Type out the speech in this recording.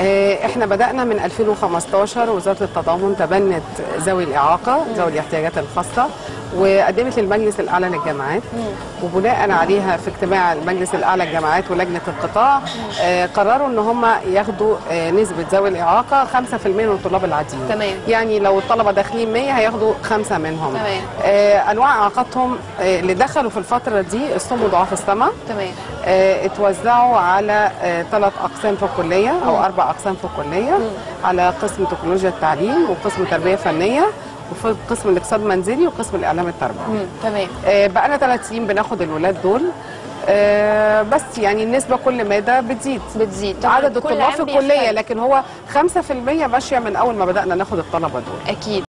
آه، احنا بدأنا من 2015 وزارة التضامن تبنت ذوي الإعاقة ذوي الاحتياجات الخاصة وقدمت للمجلس الأعلى للجامعات وبناء عليها في اجتماع المجلس الأعلى للجامعات ولجنة القطاع آه، قرروا ان هم ياخدوا آه، نسبة ذوي الإعاقة 5% من الطلاب العاديين تمام. يعني لو الطلبة داخلين 100 هياخدوا خمسة منهم تمام. آه، أنواع إعاقاتهم آه، اللي دخلوا في الفترة دي الصم وضعاف السمع تمام آه، اتوزعوا على ثلاث اقسام في الكليه او اربع اقسام في الكليه على قسم تكنولوجيا التعليم وقسم تربيه فنيه وفي قسم الاقتصاد المنزلي وقسم الاعلام التربوي مم. تمام آه، بقالنا ثلاث سنين بناخد الولاد دول آه، بس يعني النسبه كل ماده بتزيد بتزيد طبعاً عدد كل الطلاب عام في الكليه بيختلف. لكن هو 5% ماشيه من اول ما بدانا ناخد الطلبه دول اكيد